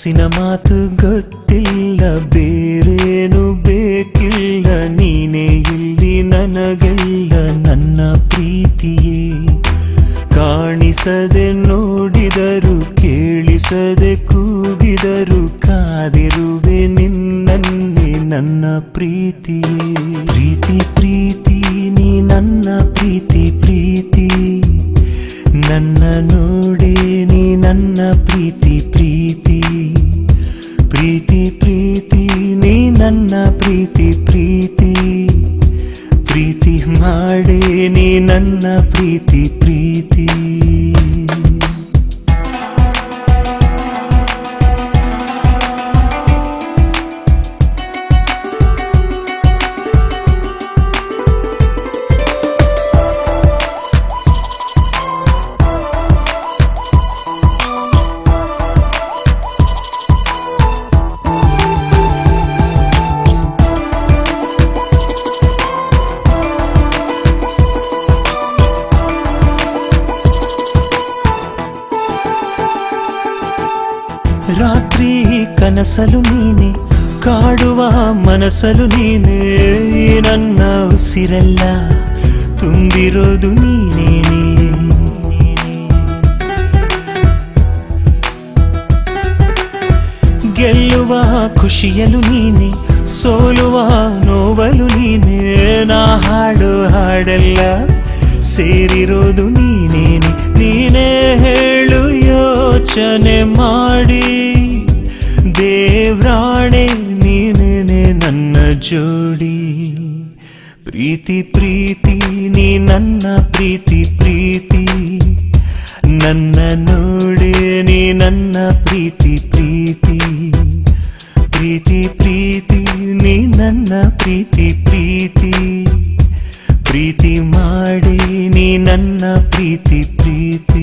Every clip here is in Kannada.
ಮನಸ್ಸಿನ ಮಾತು ಗೊತ್ತಿಲ್ಲ ಬೇರೇನು ಬೇಕಿಲ್ಲ ನೀನೇ ಇಲ್ಲಿ ನನಗೆಲ್ಲ ನನ್ನ ಪ್ರೀತಿಯೇ ಕಾಣಿಸದೆ ನೋಡಿದರು ಕೇಳಿಸದೆ ಕೂಗಿದರು ಕಾದಿರುವೆ ನಿನ್ನನ್ನೇ ನನ್ನ ಪ್ರೀತಿಯೇ ಪ್ರೀತಿ ಪ್ರೀತಿ ನೀ ನನ್ನ ಪ್ರೀತಿ ಪ್ರೀತಿ ನನ್ನ ನೋಡೇ ನೀ ನನ್ನ ಪ್ರೀತಿ ಪ್ರೀತಿ ಪ್ರೀತಿ ಪ್ರೀತಿ ನೀ ನನ್ನ ಪ್ರೀತಿ ಪ್ರೀತಿ ಪ್ರೀತಿ ಮಾಡೇ ನೀ ನನ್ನ ಪ್ರೀತಿ ಪ್ರೀತಿ ರಾತ್ರಿ ಕನಸಲು ನೀನೆ ಕಾಡುವ ಮನಸ್ಸಲು ನೀನೆ ನನ್ನ ಉಸಿರೆಲ್ಲ ತುಂಬಿರೋದು ನೀನೇನೆ ಗೆಲ್ಲುವ ಖುಷಿಯಲು ನೀನೆ ಸೋಲುವ ನೋವಲು ನೀನೆ ನಾ ಹಾಡು ಹಾಡೆಲ್ಲ ಸೇರಿರೋದು ನೀನೇನೆ ನೀನೇ ಹೇಳು ಯೋಚನೆ ಮಾಡಿ ದೇವ್ರಾಣೆ ನೀನೇನೆ ನನ್ನ ಜೋಡಿ ಪ್ರೀತಿ ಪ್ರೀತಿ ನೀ ನನ್ನ ಪ್ರೀತಿ ಪ್ರೀತಿ ನನ್ನ ನೋಡೆ ನೀ ನನ್ನ ಪ್ರೀತಿ ಪ್ರೀತಿ ಪ್ರೀತಿ ಪ್ರೀತಿ ನೀ ನನ್ನ ಪ್ರೀತಿ ಪ್ರೀತಿ ಪ್ರೀತಿ ಮಾಡಿ ನೀ ನನ್ನ ಪ್ರೀತಿ ಪ್ರೀತಿ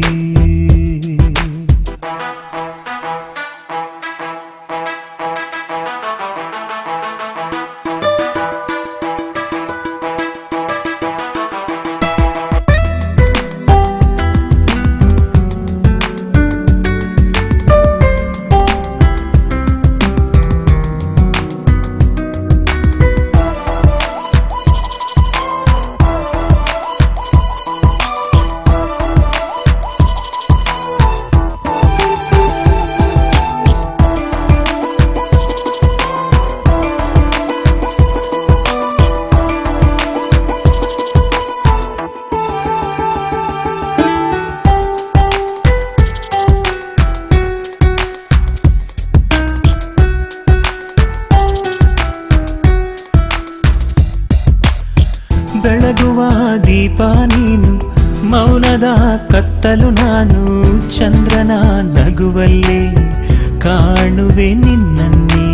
ಬೆಳಗುವ ದೀಪ ನೀನು ಮೌನದ ಕತ್ತಲು ನಾನು ಚಂದ್ರನ ನಗುವಲ್ಲೇ ಕಾಣುವೆ ನಿನ್ನನ್ನೇ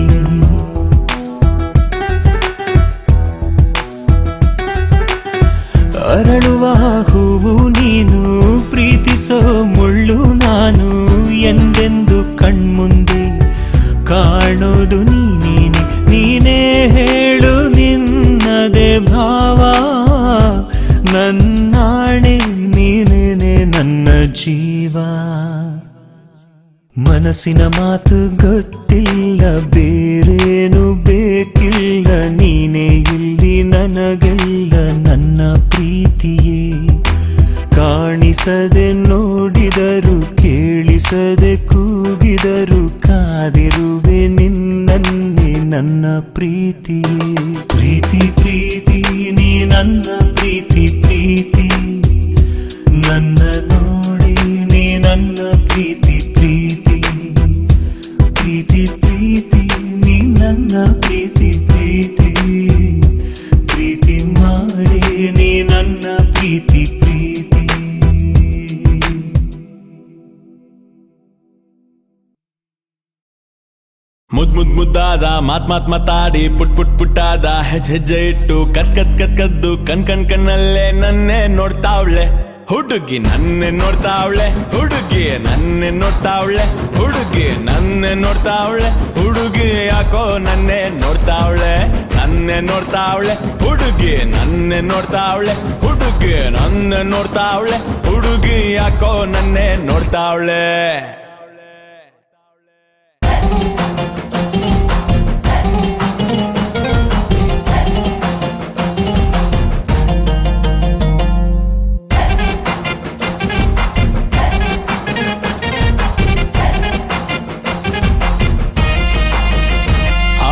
ಅರಳುವ ಹೂವು ನೀನು ಪ್ರೀತಿಸೋ ಮುಳ್ಳು ನಾನು ಎಂದೆಂದು ಕಣ್ಮುಂದೆ ಕಾಣೋದು ನೀನೇನೆ ನೀನೇ ಹೇಳು ನಿನ್ನದೇ ಭಾವ ನನ್ನಾಣೆ ನೀನೇನೆ ನನ್ನ ಜೀವ ಮನಸ್ಸಿನ ಮಾತು ಗೊತ್ತಿಲ್ಲ ಬೇರೇನು ಬೇಕಿಲ್ಲ ನೀನೇ ಇಲ್ಲಿ ನನಗೆಲ್ಲ ನನ್ನ ಪ್ರೀತಿಯೇ ಕಾಣಿಸದೆ ನೋಡಿದರು ಕೇಳಿಸದೆ ಕೂಗಿದರು ಕಾದಿರುವೆ ನಿನ್ನನ್ನೇ ನನ್ನ ಪ್ರೀತಿಯೇ ಪ್ರೀತಿ ಪ್ರೀತಿ ನೀ ನನ್ನ ಪ್ರೀತಿ ಪ್ರೀತಿ ನನ್ನ ನೋಡಿ ನೀ ನನ್ನ ಪ್ರೀತಿ ಪ್ರೀತಿ ಪ್ರೀತಿ ಪ್ರೀತಿ ನೀ ನನ್ನ ಪ್ರೀತಿ ಪ್ರೀತಿ ಪ್ರೀತಿ ಮಾಡಿ ನೀ ನನ್ನ ಪ್ರೀತಿ ಪ್ರೀತಿ ಮುದ್ ಮುದ್ ಮುದ್ದಾದ ಮಾತ್ ಮಾತ್ ಮಾತಾಡಿ ಪುಟ್ ಪುಟ್ ಪುಟ್ಟಾದ ಹೆಜ್ ಹೆಜ್ಜೆ ಇಟ್ಟು ಕತ್ ಕತ್ ಕತ್ ಕದ್ದು ಕಣ್ ಕಣ್ ಕಣ್ಣಲ್ಲೇ ನನ್ನೇ ನೋಡ್ತಾವ್ಳೆ ಹುಡುಗಿ ನನ್ನೆ ನೋಡ್ತಾವ್ಳೆ ಹುಡುಗಿ ನನ್ನೆ ನೋಡ್ತಾವ್ಳೆ ಹುಡುಗಿ ನನ್ನೆ ನೋಡ್ತಾವ್ಳೆ ಹುಡುಗಿ ಯಾಕೋ ನನ್ನೆ ನೋಡ್ತಾವ್ಳೆ ನನ್ನೆ ನೋಡ್ತಾವ್ಳೆ ಹುಡುಗಿ ನನ್ನೆ ನೋಡ್ತಾವ್ಳೆ ಹುಡುಗಿ ನನ್ನೆ ನೋಡ್ತಾವ್ಳೆ ಹುಡುಗಿ ಯಾಕೋ ನನ್ನೆ ನೋಡ್ತಾವ್ಳೆ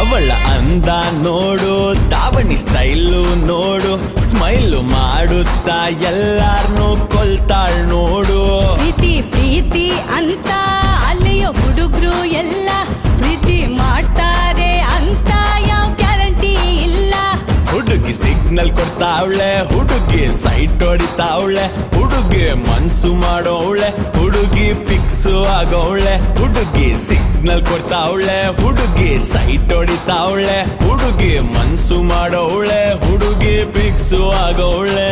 ಅವಳ ಅಂದ ನೋಡು ದಾವಣಿ ಸ್ಟೈಲು ನೋಡು ಸ್ಮೈಲು ಮಾಡುತ್ತಾ ಎಲ್ಲಾರ್ನೂ ಕೊಲ್ತಾಳ್ ನೋಡು ಪ್ರೀತಿ ಪ್ರೀತಿ ಅಂತ ಅಲ್ಲಿಯೋ ಹುಡುಗ್ರು ಎಲ್ಲ ಪ್ರೀತಿ ಮಾಡ್ತಾರೆ ಅಂತ ಯಾವ ಗ್ಯಾರಂಟಿ ಇಲ್ಲ ಹುಡುಗಿ ಸಿಗ್ನಲ್ ಕೊಡ್ತಾವಳೆ ಹುಡುಗಿ ಸೈಟ್ ಹೊಡಿತಾವಳೆ ಹುಡುಗಿ ಮನ್ಸು ಮಾಡೋವಳೆ ಹುಡುಗಿ ಫಿಕ್ಸ್ ಆಗೋವಳೆ ಹುಡುಗಿ ಸಿಗ್ನಲ್ ಕೊಡ್ತಾವಳೆ ಹುಡುಗಿ ಸೈಟ್ ಹೊಡಿತಾವಳೆ ಹುಡುಗಿ ಮನ್ಸು ಮಾಡೋವಳೆ ಹುಡುಗಿ ಫಿಕ್ಸ್ ಆಗೋವಳೆ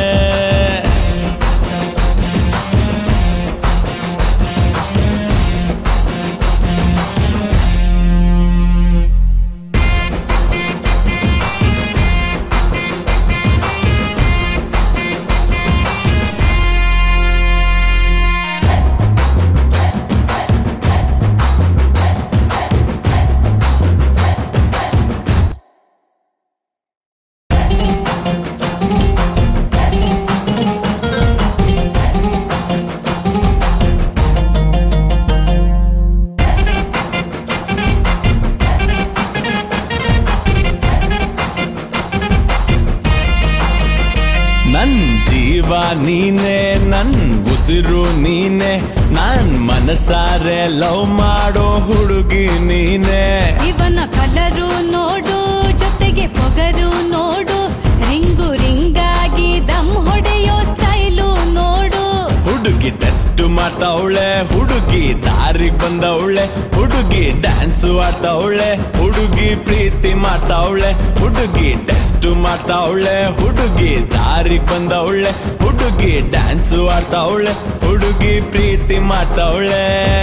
ನನ್ ಜೀವ ನೀನೆ ನನ್ ಉಸಿರು ನೀನೆ ನಾನ್ ಮನಸಾರೆ ಲವ್ ಮಾಡೋ ಹುಡುಗಿ ನೀನೆ ಇವನ ಕಲರು ನೋಡು ಜೊತೆಗೆ ಪೊಗರು ನೋಡು ರಿಂಗು ರಿಂಗಾಗಿ ದಮ್ ಹೊಡೆಯೋ ಸ್ಟೈಲು ನೋಡು ಹುಡುಗಿ ಟೆಸ್ಟ್ ಮಾಡ್ತಾವಳೆ ಹುಡುಗಿ ದಾರಿಗ್ ಬಂದವಳೆ ಹುಡುಗಿ ಡ್ಯಾನ್ಸ್ ಆಡ್ತಾವಳೆ ಹುಡುಗಿ ಪ್ರೀತಿ ಮಾಡ್ತಾವಳೆ ಹುಡುಗಿ ಟೆಸ್ಟ್ ಮಾಡ್ತಾವಳೆ ಹುಡುಗಿ ದಾರಿಗ್ ಬಂದವಳೆ ಹುಡುಗಿ ಡ್ಯಾನ್ಸ್ ಆಡ್ತಾವಳೆ ಹುಡುಗಿ ಪ್ರೀತಿ ಮಾಡ್ತಾವಳೆ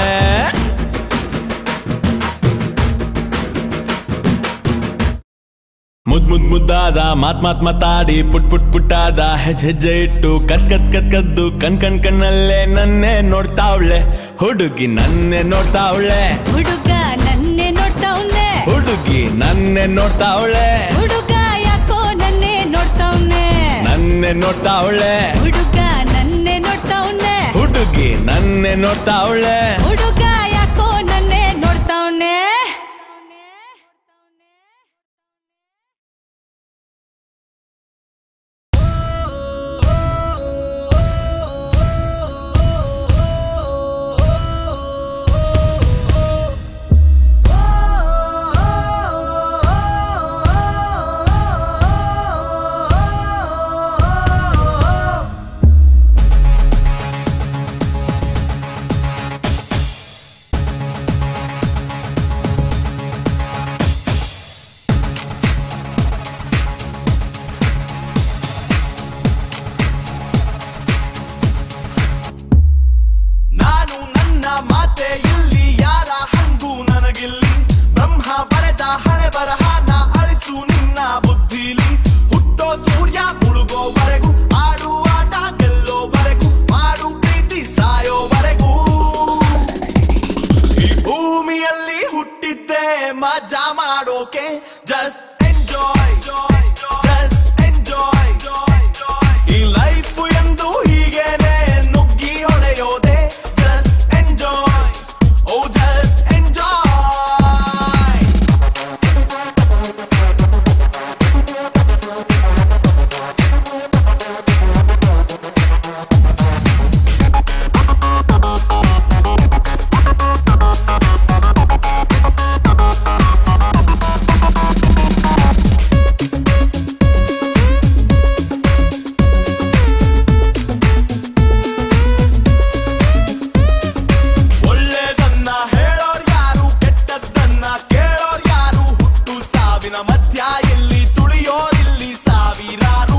ಮುದ್ ಮುದ್ ಮುದ್ದಾದ ಮಾತ್ ಮಾತ್ ಮಾತಾಡಿ ಪುಟ್ ಪುಟ್ ಪುಟ್ಟಾದ ಹೆಜ್ ಹೆಜ್ಜೆ ಇಟ್ಟು ಕತ್ ಕತ್ ಕತ್ ಕದ್ದು ಕಣ್ ಕಣ್ ಕಣ್ಣಲ್ಲೇ ನನ್ನೇ ನೋಡ್ತಾವಳೆ ಹುಡುಗಿ ನನ್ನೇ ನೋಡ್ತಾವಳೆ ಹುಡುಗ ನನ್ನೆ ನೋಡ್ತಾವ್ನೆ ಹುಡುಗಿ ನನ್ನೇ ನೋಡ್ತಾವಳೆ ಹುಡುಗ ಯಾಕೋ ನನ್ನೆ ನೋಡ್ತಾವ್ನೆ ನನ್ನೇ ನೋಡ್ತಾವಳೆ ಹುಡುಗ ನನ್ನೆ ನೋಡ್ತಾವ್ನೆ ಹುಡುಗಿ ನನ್ನೇ ನೋಡ್ತಾವಳೆ ಹುಡುಗ ಯಾಕೋ ನನ್ನೆ ನೋಡ್ತಾವ್ನೆ ನಾನು ನನ್ನ ಮಾತೆ ಇಲ್ಲಿ ಯಾರ ಹಂಗು ನನಗಿಲ್ಲಿ ಬ್ರಹ್ಮ ಬರೆದ ಹಣೆ ಬರಹನ ಅಳಿಸು ನಿನ್ನ ಬುದ್ಧಿಲಿ ಹುಟ್ಟೋ ಸೂರ್ಯ ಮುಳುಗೋವರೆಗೂ ಆಡು ಆಟ ಗೆಲ್ಲೋವರೆಗೂ ಮಾಡು ಪ್ರೀತಿ ಸಾಯೋವರೆಗೂ ಈ ಭೂಮಿಯಲ್ಲಿ ಹುಟ್ಟಿದ್ದೆ ಮಜಾ ಮಾಡೋಕೆ ಜಸ್ಟ್ ಎಂಜಾಯ್ ಜಸ್ಟ್ ಎಂಜಾಯ್ ಈ ಲೈಫ್ ಎಂದು ಹೀಗೇನೆ ನುಗ್ಗಿ ಹೊಡೆಯೋದೆ just enjoy oh just enjoy ಒಳ್ಳೆದನ್ನ ಹೇಳೋರ್ ಯಾರು ಕೆಟ್ಟದ್ದನ್ನ ಕೇಳೋರ್ ಯಾರು ಹುಟ್ಟು ಸಾವಿನ ಮಧ್ಯ ಇಲ್ಲಿ ತುಳಿಯೋರಿಲ್ಲಿ ಸಾವಿರಾರು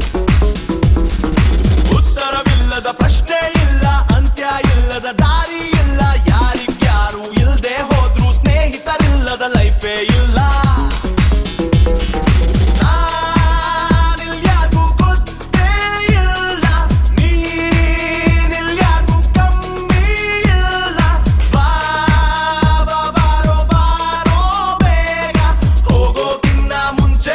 ಉತ್ತರವಿಲ್ಲದ ಪ್ರಶ್ನೆ ಇಲ್ಲ ಅಂತ್ಯ ಇಲ್ಲದ ದಾರಿ ಇಲ್ಲ ಯಾರಿಗ್ಯಾರು ಇಲ್ದೆ ಹೋದ್ರು ಸ್ನೇಹಿತರಿಲ್ಲದ ಲೈಫೇ ಇಲ್ಲ ನಾನಿಲ್ಯಾರ್ಗೂ ಗೊತ್ತೇ ಇಲ್ಲ ನೀನಿಲ್ಯಾರ್ಗೂ ಕಮ್ಮಿ ಇಲ್ಲ ಬಾ ಬಾ ಬಾರೋ ಬಾರೋ ಬೇಗ ಹೋಗೋಕಿನ್ನ ಮುಂಚೆ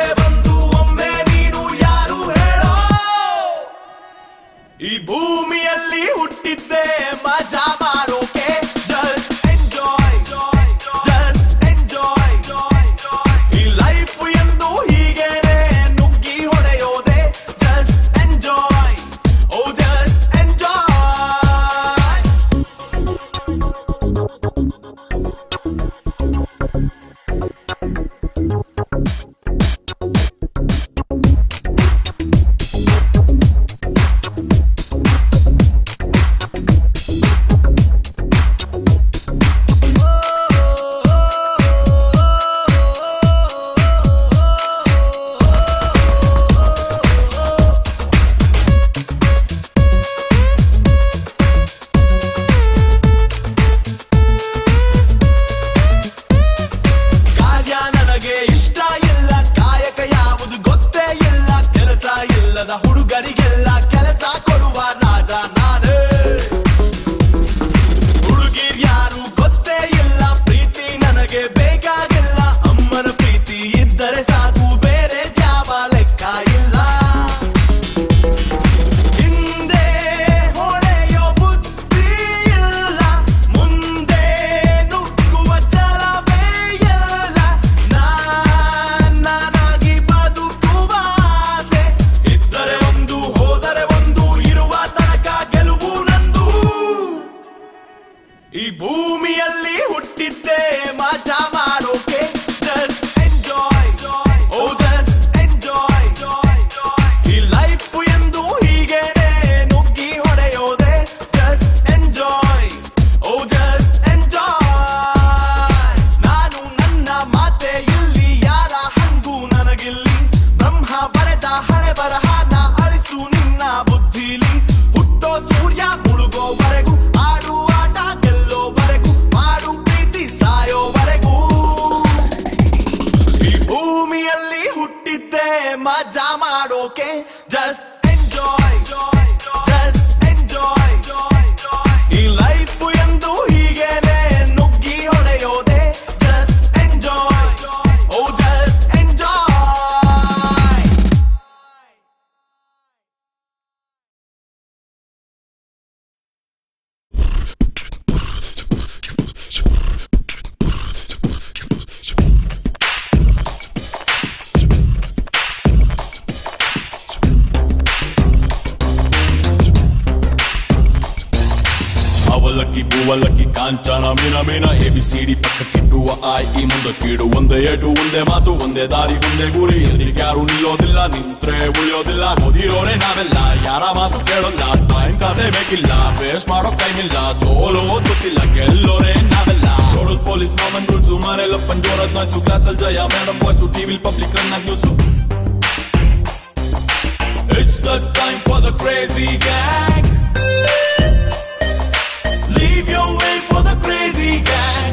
ನನಗೆ ಇಷ್ಟ ಇಲ್ಲ ಕಾಯಕ ಯಾವುದು ಗೊತ್ತೇ ಇಲ್ಲ ಕೆಲಸ ಇಲ್ಲದ ಹುಡುಗರಿಗೆಲ್ಲ ಕೆಲಸ ಕೊಡುವ ರಾಜ ನಾನೇ ಹುಡುಗಿರ್ ಯಾರು ಗೊತ್ತೇ ಇಲ್ಲ ಪ್ರೀತಿ ನನಗೆ ಬೇಕಾಗಿಲ್ಲ ಅಮ್ಮನ ಪ್ರೀತಿ ಇದ್ದರೆ ಸಾಕು ಬೇರೆ ಯಾವ ಲೆಕ್ಕ ಇಲ್ಲ ಹಿಂದೆ ಹೊಳೆಯೋ ಬುದ್ಧಿ ಇಲ್ಲ ಮುಂದೆ ನುಗ್ಗುವ ಛಲವೇ ಇಲ್ಲ ನಾನಾಗಿ ಬದುಕುವ ಆಸೆ ಇದ್ದರೆ ಒಂದು ಹೋದರೆ ಒಂದು ಇರುವ ತನಕ ಗೆಲುವು ನಂದು ಈ ಭೂಮಿಯಲ್ಲಿ ಹುಟ್ಟಿದ್ದೆ ಮಜಾ ಮಾಡೋಕೆ just enjoy oh just enjoy ಈ ಲೈಫ್ ಎಂದು ಹೀಗೇನೆ ನುಗ್ಗಿ ಹೊಡೆಯೋದೆ just enjoy oh just enjoy ನಾನು ನನ್ನ ಮಾತೆ ಇಲ್ಲಿ ಯಾರ ಹಂಗು ನನಗಿಲ್ಲಿ ಬ್ರಹ್ಮ ಬರೆದ ಹಣೆ ಬರಹನ ಅಳಿಸು ನಿನ್ನ ಬುದ್ಧಿಲಿ ಹುಟ್ಟೋ ಸೂರ್ಯ ಮುಳುಗೋವರೆಗೂ ಆಡು ಆಟ ಗೆಲ್ಲೋವರೆಗೂ ಮಾಡು ಪ್ರೀತಿ ಸಾಯೋವರೆಗೂ ಈ ಭೂಮಿಯಲ್ಲಿ ಹುಟ್ಟಿದ್ದೆ ಮಜಾ ಮಾಡೋಕೆ ಜಸ್ಟ್ ಎಂಜಾಯ್ ಜಸ್ಟ್ ಎಂಜಾಯ್ ಈ ಲೈಫ್ ಎಂದು ಹೀಗೇನೆ ನುಗ್ಗಿ ಹೊಡೆಯೋದೆ just enjoy oh just enjoy ಅವಲಕ್ಕಿ ಭೂವಲಕ್ಕಿ ಕಾಂಚನ ಮೀನ ಮೀನ ಎ ಬಿ ಸಿ ಡಿ ಪಕ್ಕಕ್ಕಿಟ್ಟುವ ಐ ಈ ಮುಂದಕ್ಕಿಡು ಒಂದೇ ಏಟು ಒಂದೇ ಮಾತು ಒಂದೇ ದಾರಿ ಒಂದೇ ಗುರಿ ಎಲ್ಲಿಗೆ ಯಾರು ನಿಲ್ಲೋದಿಲ್ಲ ನಿಂತ್ರೆ ಉಳಿಯೋದಿಲ್ಲ ಓದಿರೋರೆ ನಾವೆಲ್ಲ ಯಾರ ಮಾತು ಕೇಳೋಲ್ಲ ಟೈಮ್ ಕಾದೆ ಬೇಕಿಲ್ಲ ವೇಸ್ಟ್ ಮಾಡೋ ಟೈಮ್ ಇಲ್ಲ ಸೋಲೋ ಗೊತ್ತಿಲ್ಲ ಗೆಲ್ಲೋರೆ ನಾವೆಲ್ಲ ನೋಡೋದ್ ಪೊಲೀಸ್ ಮಾಮನ್ ರೂಲ್ಸು ಮನೆಲ್ಲ ಪಂಜೋರದ್ ನಾಯ್ಸು ಕ್ಲಾಸಲ್ ಜಯ ಮೇಡಮ್ ವಾಯ್ಸು ಟಿವಿಲ್ ಪಬ್ಲಿಕ್ ರನ್ನ news It's the time for the crazy gang. Leave your way for the crazy gang.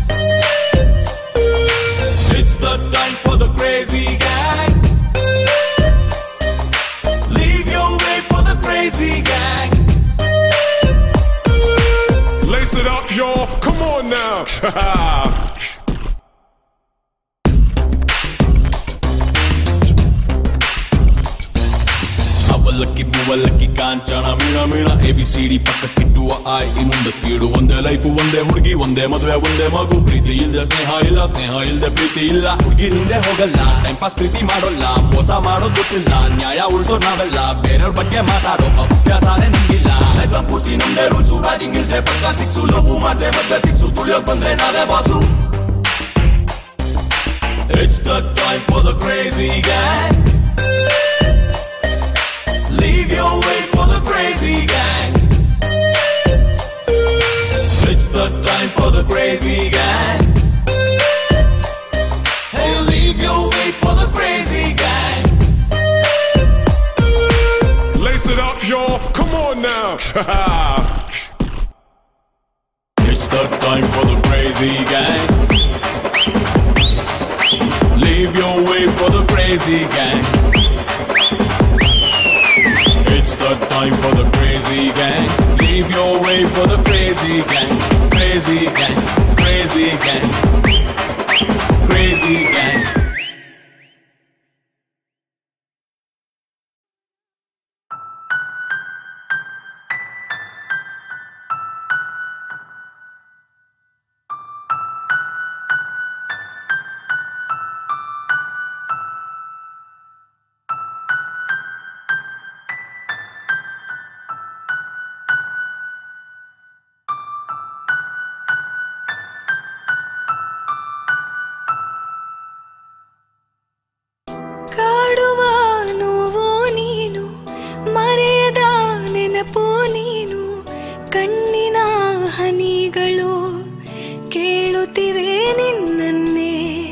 It's the time for the crazy gang. Leave your way for the crazy gang. Lace it up, y'all. Come on now. ಅವಲಕ್ಕಿ ಬುವಲಕ್ಕಿ ಕಾಂಚನ ಮೀಣ ಮೀಣ ಎ ಬಿ ಸಿ ಡಿ ಪಕ್ಕಕ್ಕಿಟ್ಟುವ ಐ ಈ ಮುಂದಕ್ಕಿಡು ಒಂದೇ ಲೈಫ್ ಒಂದೇ ಹುಡುಗಿ ಒಂದೇ ಮದುವೆ ಒಂದೇ ಮಗು ಪ್ರೀತಿ ಇಲ್ಲದೆ ಸ್ನೇಹ ಇಲ್ಲ ಸ್ನೇಹ ಇಲ್ಲದೆ ಪ್ರೀತಿ ಇಲ್ಲ ಹುಡುಗಿ ಹಿಂದೆ ಹೋಗಲ್ಲ ಟೈಮ್ ಪಾಸ್ ಪ್ರೀತಿ ಮಾಡೋಲ್ಲ ಮೋಸ ಮಾಡೋದ್ ಗೊತ್ತಿಲ್ಲ ನ್ಯಾಯ ಉಳ್ಸೋ ನಾವೆಲ್ಲ ಬೇರೆಯವ್ರ ಬಗ್ಗೆ ಮಾತಾಡೋ ಅಭ್ಯಾಸನೇ ನಮ್ಗಿಲ್ಲ ಲೈಫ್ ಪೂರ್ತಿ ನಮ್ದೇ ರುಚು ರಾಜಿಂಗ್ ಇಲ್ದೆ ಪಕ್ಕ ಸಿಕ್ಸು ಲೋಪು ಮಾತೆ ಮತ್ತೆ ತಿಕ್ಸು ತುಳಿಯೋಕ್ ಬಂದ್ರೆ ನಾವೇ boss It's the time for the crazy gang. Leave your way for the crazy gang. It's the time for the crazy gang. Hey, leave your way for the crazy gang. Lace it up, y'all. Come on now. It's the time for the crazy gang. Leave your way for the crazy gang. It's the time for the crazy gang. Leave your way for the crazy gang. Crazy gang. Crazy gang. Crazy gang. ಕಾಡುವ ನೋವು ನೀನು ಮರೆಯದ ನೆನಪು ನೀನು ಕಣ್ಣಿನ ಹನಿಗಳು ಕೇಳುತ್ತಿವೆ ನಿನ್ನನ್ನೇ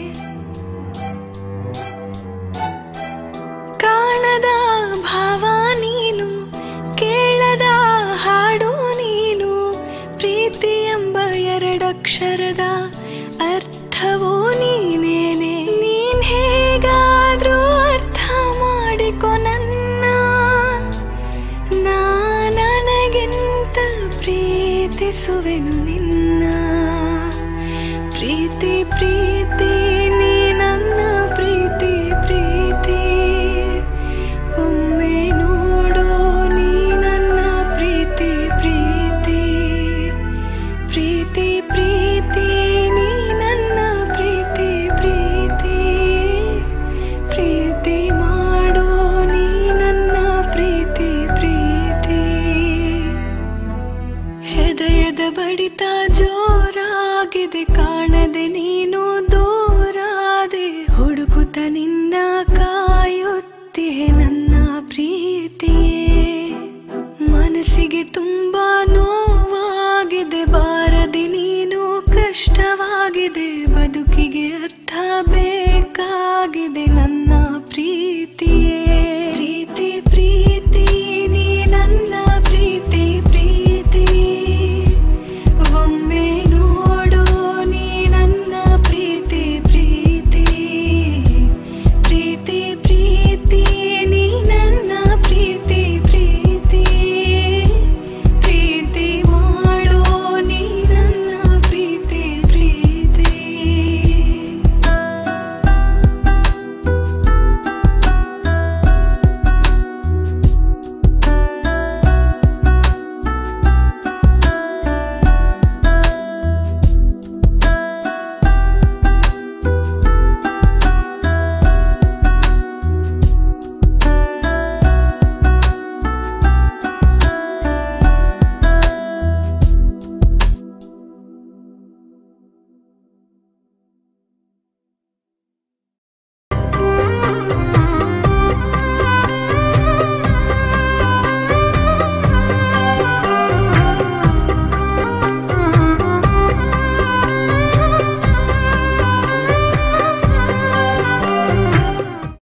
ಕಾಣದ ಭಾವ ನೀನು ಕೇಳದ ಹಾಡು ನೀನು ಪ್ರೀತಿ ಎಂಬ ಎರಡಕ್ಷರದ ಅರ್ಥವೋ ನೀನೇನೆ ನೀ ಬಯಸುವೆನು ನಿನ್ನ